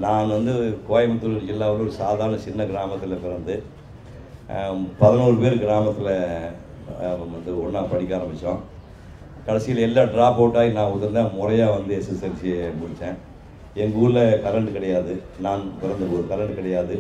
நான் வந்து கோயம்புத்தூர் ஜில்லாவில் ஒரு சாதாரண சின்ன கிராமத்தில் பிறந்து பதினோரு பேர் கிராமத்தில் வந்து ஒன்றா படிக்க ஆரம்பித்தோம் கடைசியில் எல்லாம் ட்ராப் அவுட் ஆகி நான் உதர்ந்தேன் முறையாக வந்து எஸ்எஸ்எல்சி முடித்தேன் எங்கள் ஊரில் கரண்ட் கிடையாது நான் பிறந்த ஊர் கரண்ட் கிடையாது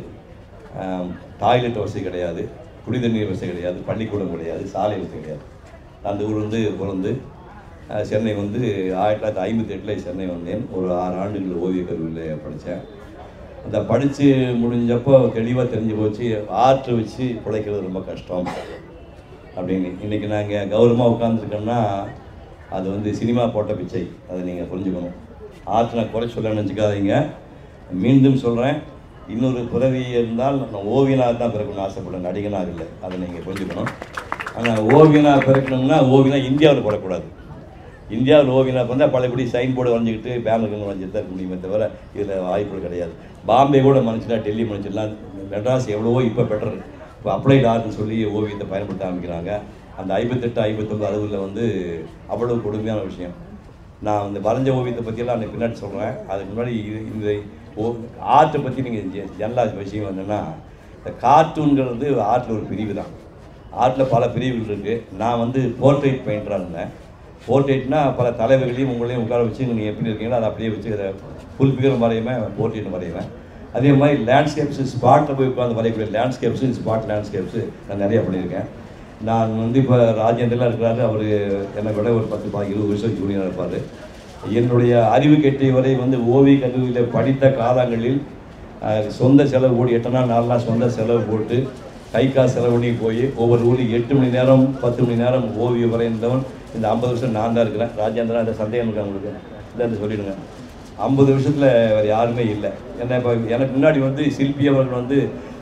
டாய்லெட் வசதி கிடையாது குடி தண்ணீர் வசதி கிடையாது பள்ளிக்கூடம் கிடையாது சாலை வசதி கிடையாது அந்த ஊர் வந்து பிறந்து அஹ், சென்னை வந்து ஆயிரத்தி தொள்ளாயிரத்தி ஐம்பத்தி எட்டில் சென்னை வந்தேன் ஒரு ஆறு ஆண்டுகள் ஓவியக் கல்லூரியில் படித்தேன் அந்த படித்து முடிஞ்சப்போ தெளிவாக தெரிஞ்சு போச்சு ஆர்ட் வச்சு பிழைக்கிறது ரொம்ப கஷ்டம் அப்படின்னு இன்றைக்கி நாங்கள் கௌரவமாக உட்காந்துருக்கோம்னா அது வந்து சினிமா போட்ட பிச்சை அதை நீங்கள் புரிஞ்சுக்கணும் ஆர்ட் நான் குறை சொல்ல நினச்சிக்காதீங்க மீண்டும் சொல்கிறேன் இன்னொரு பிறவி இருந்தால் நான் ஓவியனாக தான் பிறக்கணும்னு ஆசைப்படுறேன் நடிகனாக இல்லை அதை நீங்கள் புரிஞ்சுக்கணும் ஆனால் ஓவியனாக பிறக்கணும்னா ஓவியனா இந்தியாவில் போடக்கூடாது இந்தியாவில் ஓவியனாக வந்தால் பழையபடி சைன் போர்டு வரைஞ்சிக்கிட்டு பேனருக்கு வரைஞ்சிட்டு தான் இருக்க முடியுமே தவிர இதில் வாய்ப்புகள் கிடையாது பாம்பே கூட மனுச்சுனா டெல்லி மனுச்சுலாம் மெட்ராஸ் எவ்வளவோ இப்போ பெட்டர் இப்போ அப்ளைட் ஆர்ட்னு சொல்லி ஓவியத்தை பயன்படுத்த ஆரம்பிக்கிறாங்க அந்த ஐம்பத்தெட்டு ஐம்பத்தொம்பது அறுபதில் வந்து அவ்வளவு கொடுமையான விஷயம் நான் அந்த வரைஞ்ச ஓவியத்தை பற்றியெல்லாம் நான் பின்னாடி சொல்கிறேன் அதுக்கு முன்னாடி இது இந்த ஓ ஆர்ட்டை பற்றி நீங்கள் ஜெனரலாக விஷயம் என்னென்னா இந்த கார்ட்டூன்கிறது ஆர்ட்டில் ஒரு பிரிவு தான் ஆர்ட்டில் பல பிரிவுகள் இருக்குது நான் வந்து போர்ட்ரேட் பெயிண்டராக இருந்தேன் போர்ட்ரேட்னா பல தலைவர்களையும் உங்களையும் உட்கார வச்சு நீங்கள் எப்படி இருக்கீங்களோ அதை அப்படியே வச்சு அதை ஃபுல் ஃபிகரும் வரையுவேன் போர்ட்ரேட் வரையுவேன் அதே மாதிரி லேண்ட்ஸ்கேப்ஸ் ஸ்பாட்டில் போய் உட்காந்து வரையக்கூடிய லேண்ட்ஸ்கேப்ஸு ஸ்பாட் லேண்ட்ஸ்கேப்ஸு நான் நிறையா பண்ணியிருக்கேன் நான் வந்து இப்போ ராஜேந்திரலாம் இருக்கிறாரு அவர் என்னை விட ஒரு பத்து பா இருபது வருஷம் ஜூனியராக இருப்பார் என்னுடைய அறிவு கெட்டிய வரை வந்து ஓவிய கல்லூரியில் படித்த காலங்களில் அஹ், சொந்த செலவு போட்டு எட்டனா நாலு நாள் சொந்த செலவு போட்டு கை காசு செலவு பண்ணி போய் ஒவ்வொரு ஊர்லையும் எட்டு மணி நேரம் பத்து மணி நேரம் ஓவியம் வரைந்தவன் இந்த ஐம்பது வருஷம் நான் தான் இருக்கிறேன் ராஜேந்திரா இந்த சந்தேகம் இருக்கா உங்களுக்கு இல்லை சொல்லிடுங்க ஐம்பது வருஷத்தில் வேறு யாருமே இல்லை என்ன இப்போ எனக்கு முன்னாடி வந்து சில்பி அவர்கள் வந்து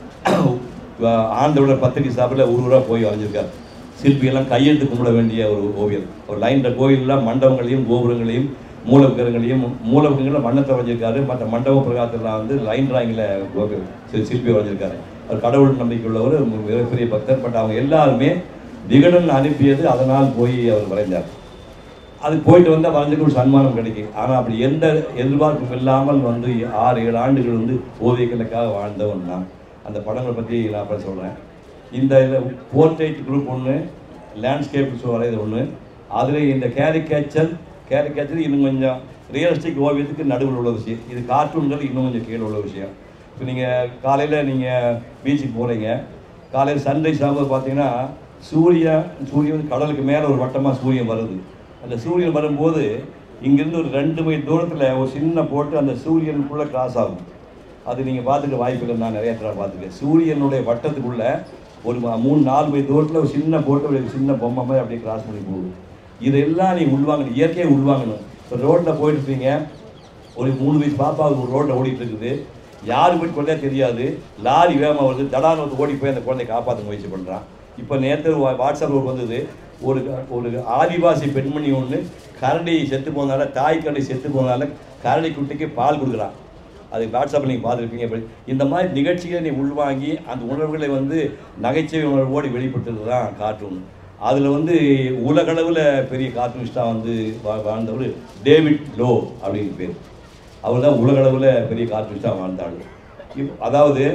ஆந்திரோட பத்திரிகை சாப்பில் ஒரு ஊராக போய் வரைஞ்சிருக்கார் சிற்பியெல்லாம் கையெழுத்து கும்பிட வேண்டிய ஒரு ஓவியர் ஒரு லைன்ல கோயிலெலாம் மண்டபங்களையும் கோபுரங்களையும் மூலவிக்கிரங்களையும் மூலவிக்கிரங்களில் வண்ணத்தை வரைஞ்சிருக்காரு மற்ற மண்டப பிரகாரத்தில் வந்து லைன் டிராயிங்கில் சிற்பி வரைஞ்சிருக்காரு அவர் கடவுள் நம்பிக்கை உள்ளவர் ஒரு மிகப்பெரிய பக்தர் பட் அவங்க எல்லாருமே விகடன் அனுப்பியது அதனால் போய் அவர் வரைந்தார் அது போயிட்டு வந்தால் வரைஞ்சுக்கு ஒரு சன்மானம் கிடைக்கும் ஆனால் அப்படி எந்த எதிர்பார்ப்பும் இல்லாமல் வந்து ஆறு ஏழு ஆண்டுகள் வந்து ஓவியங்களுக்காக வாழ்ந்தவன் நான் அந்த படங்களை பற்றி நான் அப்புறம் சொல்கிறேன் இந்த இதில் போர்ட்ரேட் குரூப் ஒன்று லேண்ட்ஸ்கேப் வரைது ஒன்று அதில் இந்த கேரிகேச்சர் கேரிகேச்சர் இன்னும் கொஞ்சம் ரியலிஸ்டிக் ஓவியத்துக்கு நடுவில் உள்ள விஷயம் இது கார்ட்டூன்கள் இன்னும் கொஞ்சம் கீழே உள்ள விஷயம் இப்போ நீங்கள் காலையில் நீங்கள் பீச்சுக்கு போகிறீங்க காலையில் சன்ரைஸ் ஆகும்போது பார்த்தீங்கன்னா சூரியன் சூரியன் வந்து கடலுக்கு மேலே ஒரு வட்டமாக சூரியன் வருது அந்த சூரியன் வரும்போது இங்கேருந்து ஒரு ரெண்டு மைல் தூரத்தில் ஒரு சின்ன போட்டு அந்த சூரியனுக்குள்ளே கிராஸ் ஆகும் அது நீங்கள் பார்த்துக்க வாய்ப்புகள் நான் நிறைய தடவை பார்த்துருக்கேன் சூரியனுடைய வட்டத்துக்குள்ளே ஒரு ம- மூணு நாலு மைல் தூரத்தில் ஒரு சின்ன போட்டு ஒரு சின்ன பொம்மை மாதிரி அப்படியே கிராஸ் பண்ணி போகுது இதெல்லாம் நீ உள்வாங்கணும் இயற்கையை உள்வாங்கணும் இப்போ ரோட்டில் போயிட்டு இருப்பீங்க ஒரு மூணு வயசு பாப்பா ஒரு ரோட்டில் ஓடிட்டு இருக்குது யாரு போய் கொண்டே தெரியாது லாரி வேகமாக வருது தடான வந்து ஓடி போய் அந்த குழந்தைய காப்பாற்ற முயற்சி பண்ணுறான் இப்போ நேற்று வாட்ஸ்அப் ஒரு வந்தது ஒரு ஒரு ஆதிவாசி பெண்மணி ஒன்று கரடி செத்து போனதால தாய் கரடி செத்து போனதால கரடி குட்டிக்கு பால் கொடுக்குறான் அது வாட்ஸ்அப்பில் நீங்கள் பார்த்துருப்பீங்க இப்படி இந்த மாதிரி நிகழ்ச்சிகளை நீ உள்வாங்கி அந்த உணர்வுகளை வந்து நகைச்சுவை உணர்வோடு வெளிப்படுத்துறது தான் கார்ட்டூன் அதில் வந்து உலகளவில் பெரிய கார்ட்டூனிஸ்டாக வந்து வா- வாழ்ந்தவர் டேவிட் லோ அப்படின்னு பேர் அவர் தான் உலகளவில் பெரிய கார்ட்டூனிஸ்டாக வாழ்ந்தாள் இப் அதாவது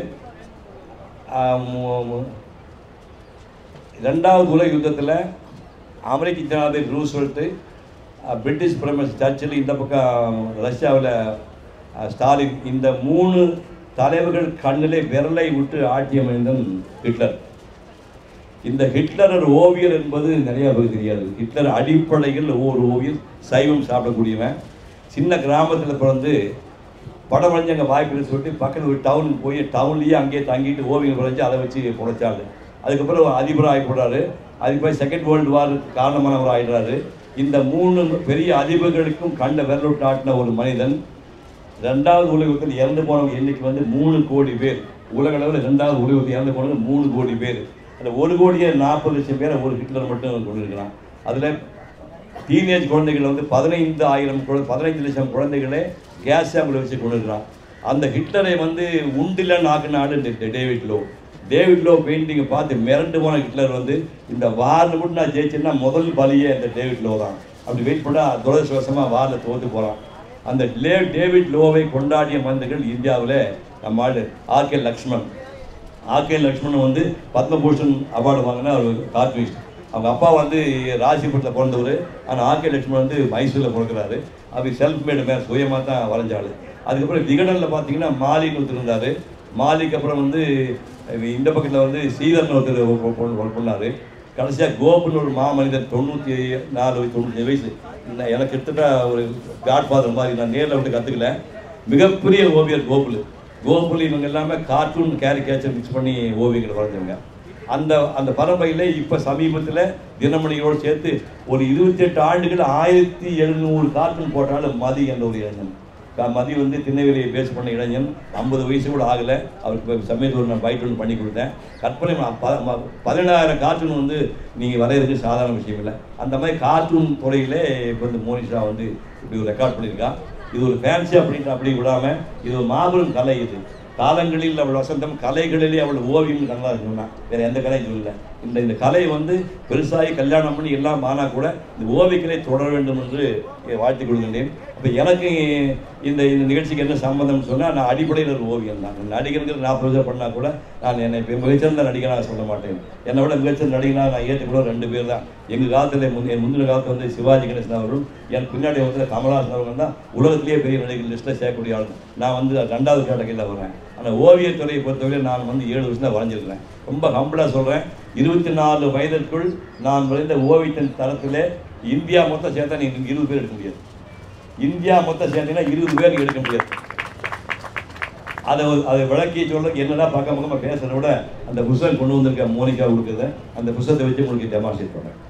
ஆஹ், மு- மு- ரெண்டாவது உலக யுத்தத்தில் அமெரிக்க ஜனாதிபதி ரூஸ்வெல்ட்டு அஹ், பிரிட்டிஷ் பிரதமர் சர்ச்சில் இந்த பக்கம் ரஷ்யாவில் அஹ், ஸ்டாலின் இந்த மூணு தலைவர்கள் கண்ணிலே விரலை விட்டு ஆட்டியமைந்தன் ஹிட்லர் இந்த ஹிட்லர் ஒரு ஓவியர் என்பது நிறைய பேருக்கு தெரியாது ஹிட்லர் அடிப்படையில் ஒவ்வொரு ஓவியர் சைவம் சாப்பிடக்கூடியவன் சின்ன கிராமத்தில் பிறந்து படம் வரைஞ்சு அங்கே வாய்ப்புன்னு சொல்லிட்டு பக்கத்தில் ஒரு டவுனுக்கு போய் டவுன்லேயே அங்கேயே தங்கிட்டு ஓவியம் வரைஞ்சி அதை வச்சு பொழைச்சாரு அதுக்கப்புறம் அதிபர் ஆகி போடுறாரு அதுக்கப்புறம் செகண்ட் வேர்ல்டு வார் காரணமானவர் ஆயிடுறாரு இந்த மூணு பெரிய அதிபர்களுக்கும் கண்ட விரலுட்டு ஆட்டின ஒரு மனிதன் ரெண்டாவது உலகத்தில் இறந்து போனவங்க எண்ணிக்கை வந்து மூணு கோடி பேர் உலக அளவில் ரெண்டாவது உலகத்தில் இறந்து போனவங்க மூணு கோடி பேர் அந்த ஒரு கோடியே நாற்பது லட்சம் பேரை ஒரு ஹிட்லர் மட்டும் கொண்டிருக்கிறான் அதில் டீனேஜ் குழந்தைகள் வந்து பதினைந்து ஆயிரம் குழ பதினைந்து லட்சம் குழந்தைகளே கேஸ் சாம்பிள் வச்சு கொண்டிருக்கிறான் அந்த ஹிட்லரை வந்து உண்டில நாக்குனாடு டே- டேவிட் லோ டேவிட் லோ பெயிண்டிங்கை பார்த்து மிரண்டு போன ஹிட்லர் வந்து இந்த வாரில் மட்டும் நான் ஜெயிச்சேன்னா முதல் பலியே இந்த டேவிட் லோ தான் அப்படி வெயிட் பண்ணால் துரதிருஷ்டவசமாக வாரில் தோற்று போகிறான் அந்த லே டேவிட் லோவை கொண்டாடிய மனிதர்கள் இந்தியாவில் நம்ம ஆளு ஆர்கே லக்ஷ்மண் ஆர்கே லக்ஷ்மணன் வந்து பத்மபூஷன் அவார்டு வாங்கின ஒரு கார்ட்டூனிஸ்ட் அவங்க அப்பா வந்து ராசிபுரத்தில் பிறந்தவர் ஆனால் ஆர்கே லக்ஷ்மணன் வந்து மைசூரில் பிறக்கிறாரு அவர் செல்ஃப் மேடு மேலே சுயமாக தான் வரைஞ்சாள் அதுக்கப்புறம் விகடனில் பார்த்தீங்கன்னா மாலின்னு ஒருத்தர் இருந்தார் மாலிக்கு அப்புறம் வந்து இந்த பக்கத்தில் வந்து சீதர்னு ஒருத்தர் பொண்ணார் கடைசியாக கோபுன்னு ஒரு மாமனிதர் தொண்ணூற்றி நாலு தொண்ணூற்றி வயசு நான் எனக்கு கிட்டத்தட்ட ஒரு காட்ஃபாதர் மாதிரி நான் நேரில் விட்டு கற்றுக்கல மிகப்பெரிய ஓவியர் கோகுல் கோகுல் இவங்க எல்லாமே கார்ட்டூன் கேரிகேச்சர் மிக்ஸ் பண்ணி ஓவியங்களை வரைஞ்சவங்க அந்த அந்த பரம்பரையில் இப்போ சமீபத்தில் தினமணிகளோடு சேர்த்து ஒரு இருபத்தெட்டு ஆண்டுகள் ஆயிரத்தி எழுநூறு கார்ட்டூன் போட்டாலும் மதி என்ற ஒரு இளைஞன் க- மதி வந்து திருநெல்வேலியை பேஸ் பண்ண இளைஞன் ஐம்பது வயசு கூட ஆகலை அவருக்கு இப்ப சமயத்தில் ஒரு நான் பைட் ஒன்று பண்ணி கொடுத்தேன் கற்பனை ம- ப- ம- பதினேழாயிரம் கார்ட்டூன் வந்து நீங்கள் வரையிறது சாதாரண விஷயம் இல்லை அந்த மாதிரி கார்ட்டூன் துறையிலே இப்போ வந்து மோனிஷா வந்து இப்படி ஒரு ரெக்கார்ட் பண்ணியிருக்கா இது ஒரு ஃபேன்சி அப்படின்ட்டு அப்படி விடாமல் இது ஒரு மாபெரும் கலை இது காலங்களில் அவள் வசந்தம் கலைகளிலே அவள் ஓவியம் நல்லா இருக்குன்னா வேற எந்த கலையும் சொல்லல இந்த இந்த கலை வந்து பெருசாகி கல்யாணம் பண்ணி எல்லாம் ஆனால் கூட இந்த ஓவியக்கலை தொடர வேண்டும் என்று வாழ்த்திக் கொள்கின்றேன் அப்போ எனக்கு இந்த இந்த நிகழ்ச்சிக்கு என்ன சம்மந்தம்னு சொன்னால் நான் அடிப்படையில் ஒரு ஓவியம் தான் நடிகர்கள் நாற்பது வருஷம் பண்ணால் கூட நான் என்னை இப்போ மிகச்சிறந்த நடிகனாக சொல்ல மாட்டேன் என்னை விட மிகச்சிறந்த நடிகனாக நான் ஏற்றுக்கூட ரெண்டு பேர் தான் எங்கள் காலத்தில் முன் என் முந்தின காலத்தில் வந்து சிவாஜி கணேசன் அவர்களும் என் பின்னாடி வந்து கமலஹாசன் அவர்கள் தான் உலகத்திலேயே பெரிய நடிகர் லிஸ்ட்டில் சேர்க்கக்கூடிய ஆள் நான் வந்து ரெண்டாவது கேட்டகரியில் வரேன் ஆனால் ஓவியத்துறையை பொறுத்தவரை நான் வந்து ஏழு வருஷம் தான் வரைஞ்சிருக்கிறேன் ரொம்ப ஹம்பிளாக சொல்கிறேன் இருபத்தி நாலு வயதிற்குள் நான் வரைந்த ஓவியத்தின் தரத்தில் இந்தியா மொத்தம் சேர்த்தா நீங்கள் இருபது பேர் எடுக்க முடியாது இந்தியா மொத்தம் சேர்த்தீங்கன்னா இருபது பேர் எடுக்க முடியாது அதை ஒரு- அதை விளக்கி சொல்றதுக்கு என்னடா பக்கம் பக்கமாக பேசுறத விட அந்த புத்தகம் கொண்டு வந்திருக்க மோனிகா கொடுக்குறது அந்த புத்தகத்தை வச்சு உங்களுக்கு டெமான்ஸ்ட்ரேட் பண்ணுறேன்